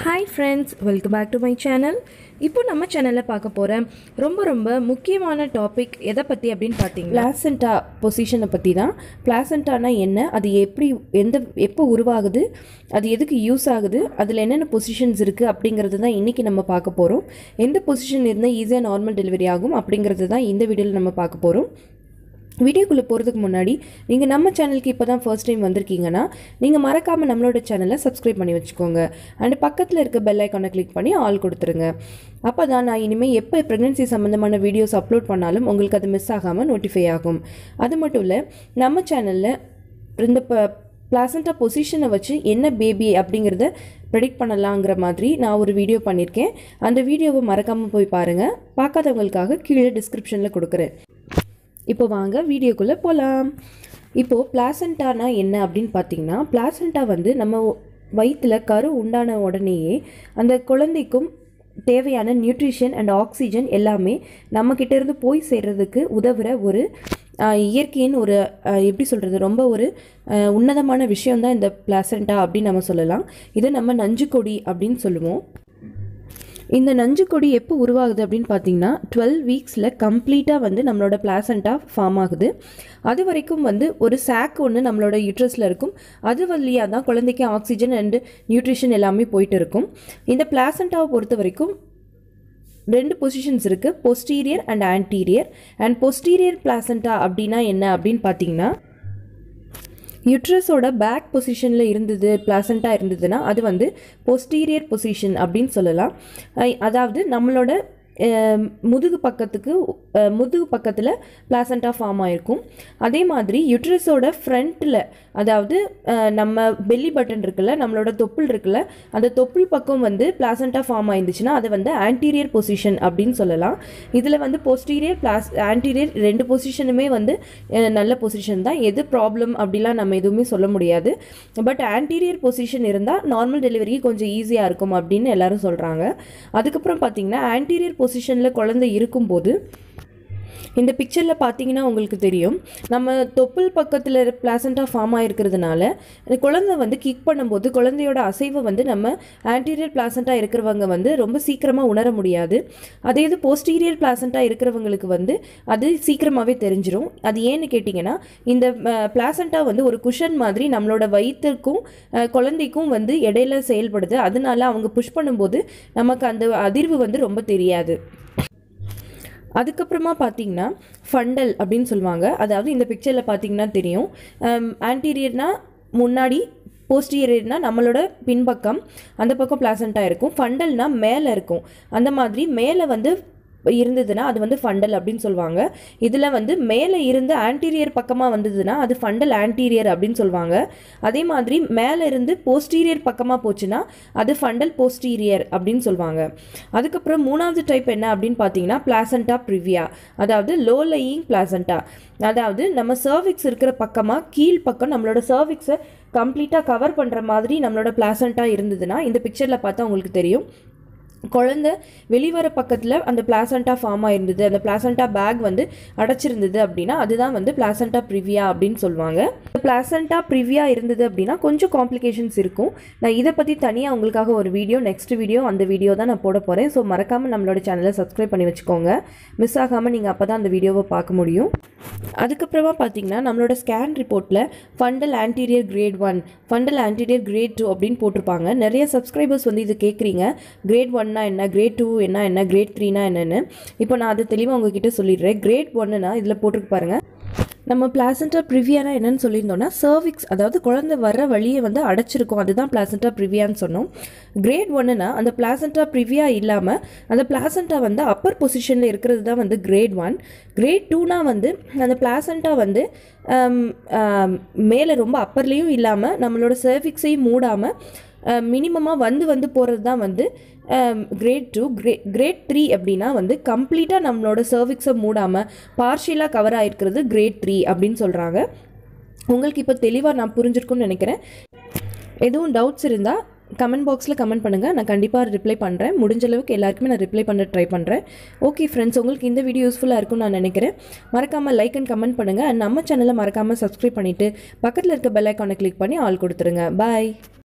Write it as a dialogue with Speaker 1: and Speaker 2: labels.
Speaker 1: hi friends welcome back to my channel இப்போ நம்ம சேனலில் பார்க்க போகிற ரொம்ப ரொம்ப முக்கியமான டாபிக் எதை பற்றி அப்படின்னு பார்த்தீங்கன்னா
Speaker 2: பிளாசண்டா பொசிஷனை பற்றி தான் பிளாசண்டானா என்ன அது எப்படி எந்த எப்போ உருவாகுது அது எதுக்கு யூஸ் ஆகுது அதில் என்னென்ன பொசிஷன்ஸ் இருக்குது அப்படிங்கிறது தான் இன்றைக்கி நம்ம பார்க்க போகிறோம் எந்த பொசிஷன் இருந்தால் ஈஸியாக நார்மல் டெலிவரி ஆகும் அப்படிங்கிறது தான் இந்த வீடியோவில் நம்ம பார்க்க போகிறோம் வீடியோக்குள்ளே போகிறதுக்கு முன்னாடி நீங்கள் நம்ம சேனலுக்கு இப்போ தான் ஃபர்ஸ்ட் டைம் வந்திருக்கீங்கன்னா நீங்கள் மறக்காமல் நம்மளோட சேனலை சப்ஸ்கிரைப் பண்ணி வச்சுக்கோங்க அண்ட் பக்கத்தில் இருக்க பெல் ஐக்கானை கிளிக் பண்ணி ஆல் கொடுத்துருங்க அப்போ தான் நான் இனிமேல் எப்போ ப்ரெக்னென்சி சம்மந்தமான வீடியோஸ் அப்லோட் பண்ணாலும் உங்களுக்கு அது மிஸ் ஆகாமல் நோட்டிஃபை ஆகும் அது மட்டும் இல்லை நம்ம சேனலில் இந்த ப பிளாசண்டா பொசிஷனை வச்சு என்ன பேபி அப்படிங்கிறத ப்ரெடிக்ட் பண்ணலாங்கிற மாதிரி நான் ஒரு வீடியோ பண்ணியிருக்கேன் அந்த வீடியோவை மறக்காமல் போய் பாருங்கள் பார்க்காதவங்களுக்காக கீழே டிஸ்கிரிப்ஷனில் கொடுக்குறேன் இப்போ வாங்க வீடியோக்குள்ளே போகலாம் இப்போது பிளாசண்டானா என்ன அப்படின்னு பார்த்தீங்கன்னா பிளாசண்டா வந்து நம்ம வயிற்றில் கரு உண்டான உடனேயே அந்த குழந்தைக்கும் தேவையான நியூட்ரிஷன் அண்ட் ஆக்சிஜன் எல்லாமே நம்மக்கிட்ட இருந்து போய் சேர்றதுக்கு உதவுற ஒரு ஆஹ், இயற்கையின் ஒரு ஆஹ், எப்படி சொல்கிறது ரொம்ப ஒரு ஆஹ், உன்னதமான விஷயம்தான் இந்த பிளாசண்டா அப்படின்னு நம்ம சொல்லலாம் இதை நம்ம நஞ்சுக்கொடி அப்படின்னு சொல்லுவோம் இந்த நஞ்சு கொடி எப்போ உருவாகுது அப்படின்னு பார்த்தீங்கன்னா டுவெல் வீக்ஸில் கம்ப்ளீட்டாக வந்து நம்மளோட பிளாசண்டா ஃபார்ம் ஆகுது அது வரைக்கும் வந்து ஒரு சாக் ஒன்று நம்மளோட யூட்ரஸில் இருக்கும் அது வழியாக தான் குழந்தைக்கு ஆக்சிஜன் அண்டு நியூட்ரிஷன் எல்லாமே போயிட்டு இருக்கும் இந்த பிளாசண்டாவை பொறுத்த வரைக்கும் ரெண்டு பொசிஷன்ஸ் இருக்குது posterior and anterior and posterior placenta அப்படின்னா என்ன அப்படின்னு பார்த்தீங்கன்னா யுட்ரஸோட பேக் பொசிஷனில் இருந்தது பிளாசண்டா இருந்ததுன்னா அது வந்து பொஸ்டீரியர் பொசிஷன் அப்படின்னு சொல்லலாம் அஹ் அதாவது நம்மளோட அஹ், முதுகு பக்கத்துக்கு அஹ், முதுகு பக்கத்தில் பிளாசண்டா ஃபார்ம் ஆயிருக்கும் அதே மாதிரி யுட்ரஸோட ஃப்ரண்ட்டில் அதாவது அஹ், நம்ம பெல்லி பட்டன் இருக்குல்ல நம்மளோட தொப்புள் இருக்குல்ல அந்த தொப்புள் பக்கம் வந்து பிளாசண்டா ஃபார்ம் ஆயிருந்துச்சுன்னா அதை வந்து ஆன்டீரியர் பொசிஷன் அப்படின்னு சொல்லலாம் இதில் வந்து போஸ்டீரியர் பிளாஸ் ஆன்டீரியர் ரெண்டு பொசிஷனுமே வந்து அஹ், நல்ல பொசிஷன் தான் எது ப்ராப்ளம் அப்படிலாம் நம்ம எதுவுமே சொல்ல முடியாது பட் ஆன்டீரியர் பொசிஷன் இருந்தால் நார்மல் டெலிவரிக்கு கொஞ்சம் ஈஸியாக இருக்கும் அப்படின்னு எல்லாரும் சொல்கிறாங்க அதுக்கப்புறம் பார்த்தீங்கன்னா ஆன்டீரியர் பொசிஷனில் குழந்தை இருக்கும்போது இந்த பிக்சரில் பார்த்தீங்கன்னா உங்களுக்கு தெரியும் நம்ம தொப்புள் பக்கத்தில் பிளாசண்டா ஃபார்ம் ஆகிருக்கிறதுனால இந்த குழந்தை வந்து கிக் பண்ணும்போது குழந்தையோட அசைவை வந்து நம்ம ஆன்டீரியர் பிளாசண்டா இருக்கிறவங்க வந்து ரொம்ப சீக்கிரமாக உணர முடியாது அதே இது போஸ்டீரியர் பிளாசண்டா இருக்கிறவங்களுக்கு வந்து அது சீக்கிரமாகவே தெரிஞ்சிரும் அது ஏன்னு கேட்டிங்கன்னா இந்த பிளாசண்டா வந்து ஒரு குஷன் மாதிரி நம்மளோட வயிற்றுக்கும் அஹ், குழந்தைக்கும் வந்து இடையில செயல்படுது அதனால அவங்க புஷ் பண்ணும்போது நமக்கு அந்த அதிர்வு வந்து ரொம்ப தெரியாது அதுக்கப்புறமா பார்த்தீங்கன்னா ஃபண்டல் அப்படின்னு சொல்லுவாங்க அதாவது இந்த பிக்சரில் பார்த்தீங்கன்னா தெரியும் ஆன்டீரியர்னா முன்னாடி போஸ்டீரியர்னா நம்மளோட பின்பக்கம் அந்த பக்கம் பிளாசண்ட்டாக இருக்கும் ஃபண்டல்னா மேலே இருக்கும் அந்த மாதிரி மேலே வந்து இருந்ததுன்னா அது வந்து ஃபண்டல் அப்படின்னு சொல்லுவாங்க இதில் வந்து மேலே இருந்து ஆன்டீரியர் பக்கமாக வந்ததுன்னா அது ஃபண்டல் ஆன்டீரியர் அப்படின்னு சொல்லுவாங்க அதே மாதிரி மேலே இருந்து போஸ்டீரியர் பக்கமாக போச்சுன்னா அது ஃபண்டல் போஸ்டீரியர் அப்படின்னு சொல்லுவாங்க அதுக்கப்புறம் மூணாவது டைப் என்ன அப்படின்னு பார்த்தீங்கன்னா பிளாசண்டா ப்ரிவியா அதாவது லோ லையிங் பிளாசண்டா அதாவது நம்ம சர்விக்ஸ் இருக்கிற பக்கமாக கீழ் பக்கம் நம்மளோட சர்விக்ஸை கம்ப்ளீட்டாக கவர் பண்ணுற மாதிரி நம்மளோட பிளாசண்டா இருந்ததுன்னா இந்த பிக்சரில் பார்த்தா உங்களுக்கு தெரியும் குழந்தை வெளிவர பக்கத்தில் அந்த பிளாசண்டா ஃபார்ம் ஆயிருந்தது அந்த பிளாசண்டா பேக் வந்து அடைச்சிருந்தது அப்படின்னா அதுதான் வந்து பிளாசண்டா ப்ரிவியா அப்படின்னு சொல்லுவாங்க பிளாசண்டா ப்ரிவியா இருந்தது அப்படின்னா கொஞ்சம் காம்ப்ளிகேஷன்ஸ் இருக்கும் நான் இதை பற்றி தனியாக உங்களுக்காக ஒரு வீடியோ நெக்ஸ்ட் வீடியோ அந்த வீடியோ தான் நான் போட போகிறேன் ஸோ மறக்காமல் நம்மளோட சேனலை சப்ஸ்கிரைப் பண்ணி வச்சுக்கோங்க மிஸ் ஆகாமல் நீங்கள் அப்போ தான் அந்த வீடியோவை பார்க்க முடியும் அதுக்கப்புறமா பார்த்தீங்கன்னா நம்மளோட ஸ்கேன் ரிப்போர்ட்டில் fundal anterior grade one fundal anterior grade two அப்படின்னு போட்டிருப்பாங்க நிறைய சப்ஸ்கிரைபர்ஸ் வந்து இது கேட்குறீங்க கிரேட் ஒன்னா என்ன கிரேட் டூ என்ன என்ன கிரேட் த்ரீனா என்னென்னு இப்போ நான் அதை தெளிவாக உங்ககிட்ட சொல்லிடுறேன் கிரேட் ஒன்னுனா இதில் போட்டிருக்கு பாருங்க நம்ம பிளாசண்டா ப்ரிவியானா என்னன்னு சொல்லியிருந்தோம்னா சர்விக்ஸ் அதாவது குழந்தை வர்ற வழியை வந்து அடைச்சிருக்கும் அதுதான் பிளாசண்டா ப்ரிவியான்னு சொன்னோம் கிரேட் ஒன்னுனா அந்த பிளாசண்டா ப்ரிவியா இல்லாமல் அந்த பிளாசண்டா வந்து அப்பர் பொசிஷனில் இருக்கிறது தான் வந்து கிரேட் ஒன் கிரேட் டூனா வந்து அந்த பிளாசண்டா வந்து மேலே ரொம்ப அப்பர்லேயும் இல்லாமல் நம்மளோட சர்விக்ஸையும் மூடாமல் மினிமமாக வந்து வந்து போகிறது தான் வந்து கிரேட் டூ கிரே கிரேட் த்ரீ அப்படின்னா வந்து கம்ப்ளீட்டாக நம்மளோட சர்விக்ஸை மூடாமல் பார்ஷியலாக கவர் ஆகிருக்கிறது கிரேட் த்ரீ அப்படின்னு சொல்கிறாங்க உங்களுக்கு இப்போ தெளிவாக நான் புரிஞ்சிருக்கும்னு நினைக்கிறேன் எதுவும் டவுட்ஸ் இருந்தால் கமெண்ட் பாக்ஸில் கமெண்ட் பண்ணுங்கள் நான் கண்டிப்பாக ரிப்ளை பண்ணுறேன் முடிஞ்ச அளவுக்கு எல்லாருக்குமே நான் ரிப்ளை பண்ண ட்ரை பண்ணுறேன் ஓகே ஃப்ரெண்ட்ஸ் உங்களுக்கு இந்த வீடியோ யூஸ்ஃபுல்லாக இருக்கும்னு நான் நினைக்கிறேன் மறக்காமல் லைக் அண்ட் கமெண்ட் பண்ணுங்கள் நம்ம சேனலை மறக்காமல் சப்ஸ்கிரைப் பண்ணிவிட்டு பக்கத்தில் இருக்க பெல் ஐக்கானை கிளிக் பண்ணி ஆல் கொடுத்துருங்க பாய்